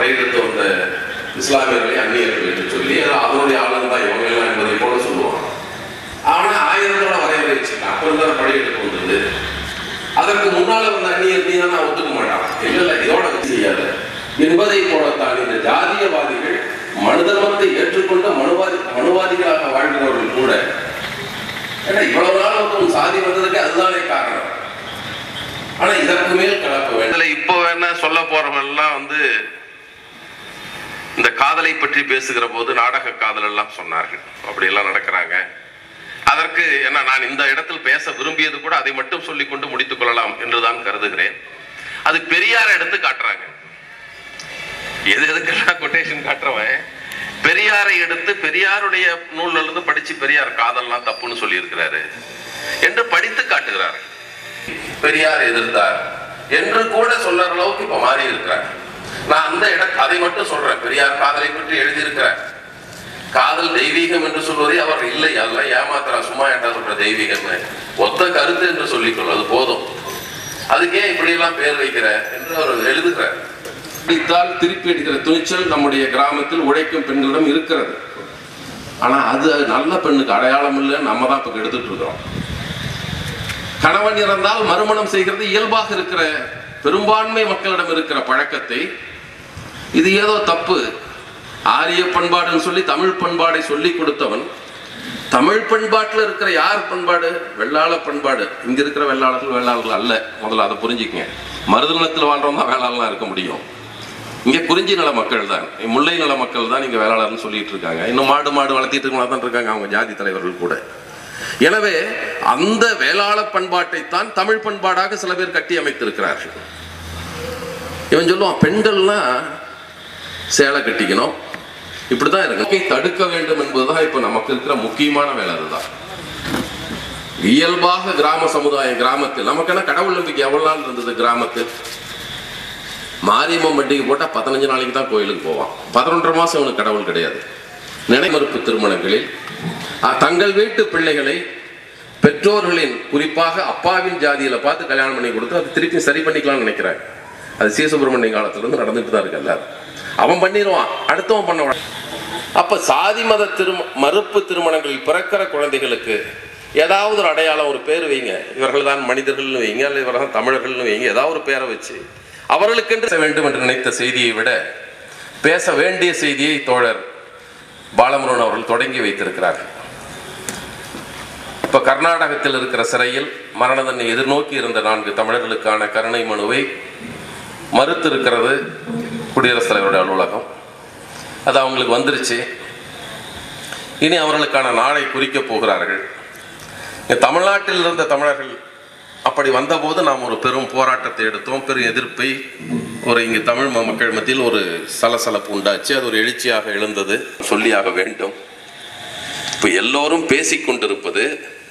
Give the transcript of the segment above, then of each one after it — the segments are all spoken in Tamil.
படையெடுத்து வந்த இஸ்லாமியர்களை அந்நியர்கள் என்று சொல்லி அது அவனுடைய ஆளுங்க தான் இவங்க எல்லாம் என்பதை போல சொல்லுவான் ஆனா ஆயிரத்தோட வரையறை வச்சிருக்கான் அப்ப இருந்தா படையெடுப்பு வந்தது அதற்கு முன்னால வந்த அந்நியர் நீ தான் ஒத்துக்க மாட்டான் இல்ல இல்ல இதோட வச்சு செய்யாத என்பதை போலத்தான் இந்த ஜாதியவாதிகள் மனுதர்மத்தை ஏற்றுக்கொண்ட மனுவாதி மனுவாதிகளாக வாழ்கிறவர்கள் கூட ஏன்னா இவ்வளவு நாள் வந்து உன் சாதி வந்ததுக்கு அதுதானே காரணம் ஆனா இதற்கு மேல் கலக்க வேண்டும் இதுல இப்போ என்ன சொல்ல போறவெல்லாம் வந்து இந்த காதலை பற்றி பேசுகிற போது நாடக காதல் எல்லாம் சொன்னார்கள் அப்படி எல்லாம் நடக்கிறாங்க அதற்கு என்ன நான் இந்த இடத்தில் பேச விரும்பியது கூட அதை மட்டும் சொல்லிக் கொண்டு முடித்துக் கொள்ளலாம் என்றுதான் கருதுகிறேன் அது பெரியார் எடுத்து காட்டுறாங்க எது எதுக்கெல்லாம் கொட்டேஷன் காட்டுறவன் பெரியாரை எடுத்து பெரியாருடைய நூல்ல இருந்து படிச்சு பெரியார் காதல்லாம் தப்புன்னு சொல்லி இருக்கிறாரு என்று படித்து காட்டுகிறார்கள் பெரியார் எதிர்த்தார் என்று கூட சொல்ற அளவுக்கு இப்ப மாறி இருக்கிறார் நான் அந்த இட அதை மட்டும் சொல்றேன் பெரியார் காதலை பற்றி எழுதியிருக்கிறார் காதல் தெய்வீகம் என்று சொல்வதை அவர் இல்லை அல்ல ஏமாத்துறா சும்மா என்ன சொல்ற தெய்வீகம்னு ஒத்த கருத்து என்று சொல்லிக்கொள்ளும் அது போதும் அதுக்கே இப்படி எல்லாம் பேர் வைக்கிற என்று அவர் எழுதுகிறார் அடித்தால் திருப்பி அடிக்கிற துணிச்சல் நம்முடைய கிராமத்தில் உழைக்கும் பெண்களிடம் இருக்கிறது ஆனா அது நல்ல பெண்ணுக்கு அடையாளம் இல்லை நம்ம தான் இப்ப எடுத்துட்டு இருக்கிறோம் கணவன் இறந்தால் மறுமணம் செய்கிறது இயல்பாக இருக்கிற பெரும்பான்மை மக்களிடம் இருக்கிற பழக்கத்தை இது ஏதோ தப்பு ஆரிய பண்பாடுன்னு சொல்லி தமிழ் பண்பாடை சொல்லி கொடுத்தவன் தமிழ் பண்பாட்டில் இருக்கிற யார் பண்பாடு வெள்ளாள பண்பாடு இங்க இருக்கிற வெள்ளாளர்கள் வெள்ளாளர்கள் அல்ல முதல்ல அதை புரிஞ்சுக்கங்க மருதநலத்தில் வாழ்றவங்க தான் வேளாளர்களாக இருக்க முடியும் இங்க குறிஞ்சி நல மக்கள் தான் முல்லை நல மக்கள் தான் இங்க வேளாளர்னு சொல்லிட்டு இருக்காங்க இன்னும் மாடு மாடு வளர்த்திட்டு இருக்கவங்களா தான் இருக்காங்க அவங்க ஜாதி தலைவர்கள் கூட எனவே அந்த வேளாள பண்பாட்டை தான் தமிழ் பண்பாடாக சில பேர் கட்டி அமைத்திருக்கிறார்கள் இவன் சொல்லுவான் பெண்கள்லாம் சேலை கட்டிக்கணும் இப்படிதான் இருக்கு தடுக்க வேண்டும் என்பதுதான் இப்ப நமக்கு இருக்கிற முக்கியமான வேலை அதுதான் இயல்பாக கிராம சமுதாயம் கிராமத்தில் நமக்கு என்ன கடவுள் நம்பிக்கை எவ்வளவு நாள் இருந்தது கிராமத்தில் மாரியம்மன் பண்டிகை போட்டா பதினஞ்சு நாளைக்கு தான் கோயிலுக்கு போவான் பதினொன்றரை மாசம் அவனுக்கு கடவுள் கிடையாது நினைமறுப்பு திருமணங்களில் அஹ், தங்கள் வீட்டு பிள்ளைகளை பெற்றோர்களின் குறிப்பாக அப்பாவின் ஜாதியில பார்த்து கல்யாணம் பண்ணி கொடுத்து அதை திருப்பி சரி பண்ணிக்கலாம்னு நினைக்கிறாங்க அது சீசுபிரமணிய காலத்துல இருந்து நடந்துட்டு தான் இருக்கு எல்லாரும் அவன் பண்ணிடுவான் அடுத்தவன் பண்ண விட- அப்ப சாதி மத திரும மறுப்பு திருமணங்களில் பிறக்கிற குழந்தைகளுக்கு ஏதாவது ஒரு அடையாளம் ஒரு பேர் வைங்க இவர்கள் தான் மனிதர்கள்னு வைங்க அல்ல இவர்கள் தான் தமிழர்கள்னு வைங்க ஏதாவது ஒரு பேரை வச்சு அவர்களுக்கென்று பேச வேண்டும் என்று நினைத்த செய்தியை விட பேச வேண்டிய செய்தியை தோழர் பாலமுருகன் அவர்கள் தொடங்கி வைத்திருக்கிறார்கள் இப்ப கர்நாடகத்தில் இருக்கிற சிறையில் மரண தண்டனை எதிர்நோக்கி இருந்த நான்கு தமிழர்களுக்கான கருணை மனுவை மறுத்திருக்கிறது குடியரசுத் தலைவருடைய அலுவலகம் அது அவங்களுக்கு வந்துருச்சு இனி அவர்களுக்கான நாளை குறிக்கப் போகிறார்கள் இங்க தமிழ்நாட்டில் இருந்த தமிழர்கள் அப்படி வந்தபோது நாம் ஒரு பெரும் போராட்டத்தை எடுத்தோம் பெரும் எதிர்ப்பை ஒரு இங்கு தமிழ் ம- மக்கள் மத்தியில் ஒரு சலசலப்பு உண்டாச்சு அது ஒரு எழுச்சியாக எழுந்தது சொல்லியாக வேண்டும் இப்போ எல்லோரும் பேசிக் கொண்டிருப்பது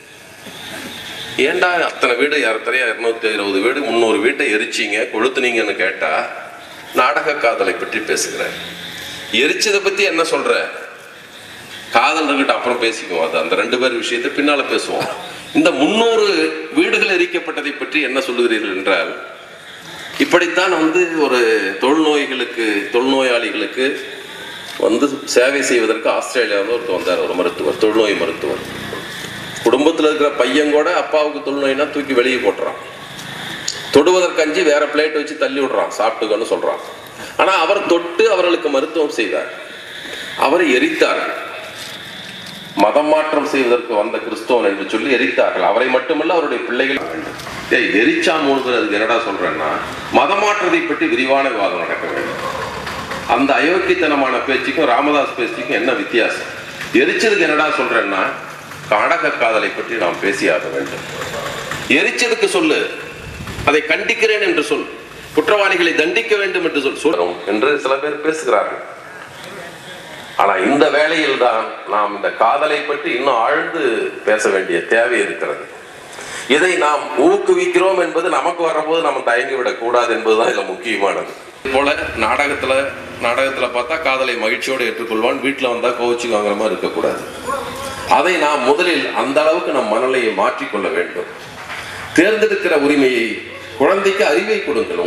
ஏன்டா அத்தனை வீடு யாரத்தனையா இரநூத்தி இருபது வீடு முந்நூறு வீட்டை எரிச்சிங்க கொளுத்துனீங்கன்னு கேட்டா நாடக காதலை பற்றி பேசுகிறேன் எரிச்சதை பத்தி என்ன சொல்ற காதல் இருக்கட்டும் அப்புறம் பேசிக்குவோம் அது அந்த ரெண்டு பேர் விஷயத்தை பின்னால பேசுவோம் இந்த முன்னூறு வீடுகள் எரிக்கப்பட்டதை பற்றி என்ன சொல்லுகிறீர்கள் என்றால் இப்படித்தான் வந்து ஒரு தொழுநோய்களுக்கு தொழுநோயாளிகளுக்கு வந்து சேவை செய்வதற்கு ஆஸ்திரேலியாவில் ஒருத்தர் வந்தார் ஒரு மருத்துவர் தொழுநோய் மருத்துவர் குடும்பத்தில் இருக்கிற பையன் கூட அப்பாவுக்கு தொழுநோய்னா தூக்கி வெளியே போட்டுறான் தொடுவதற்கு அஞ்சு வேற பிளேட் வச்சு தள்ளி விடுறான் சாப்பிட்டுக்கன்னு சொல்றான் ஆனா அவர் தொட்டு அவர்களுக்கு மருத்துவம் செய்தார் அவரை எரித்தார்கள் மதம் மாற்றம் செய்வதற்கு வந்த கிறிஸ்தவன் என்று சொல்லி எரித்தார்கள் அவரை மட்டுமல்ல அவருடைய பிள்ளைகள் ஏய் எரிச்சா மூணுங்கிறதுக்கு என்னடா சொல்றேன்னா மதம் மாற்றத்தை பற்றி விரிவான விவாதம் நடக்க வேண்டும் அந்த அயோக்கியத்தனமான பேச்சுக்கும் ராமதாஸ் பேச்சுக்கும் என்ன வித்தியாசம் எரிச்சதுக்கு என்னடா சொல்றேன்னா காடக காதலை பற்றி நாம் பேசியாக வேண்டும் எரிச்சதுக்கு சொல்லு அதை கண்டிக்கிறேன் என்று சொல் குற்றவாளிகளை தண்டிக்க வேண்டும் என்று சொல் சொல்றோம் என்று சில பேர் பேசுகிறார்கள் ஆனா இந்த வேளையில் தான் நாம் இந்த காதலை பற்றி இன்னும் ஆழ்ந்து பேச வேண்டிய தேவை இருக்கிறது இதை நாம் ஊக்குவிக்கிறோம் என்பது நமக்கு வரபோது நம்ம தயங்கி விடக் கூடாது என்பதுதான் இதுல முக்கியமானது இது போல நாடகத்துல நாடகத்துல பார்த்தா காதலை மகிழ்ச்சியோடு ஏற்றுக்கொள்வான் வீட்டுல வந்தா கோவிச்சு வாங்குற மாதிரி இருக்கக்கூடாது அதை நாம் முதலில் அந்த அளவுக்கு நம் மனநிலையை மாற்றிக்கொள்ள வேண்டும் தேர்ந்தெடுக்கிற உரிமையை குழந்தைக்கு அறிவை கொடுங்கள்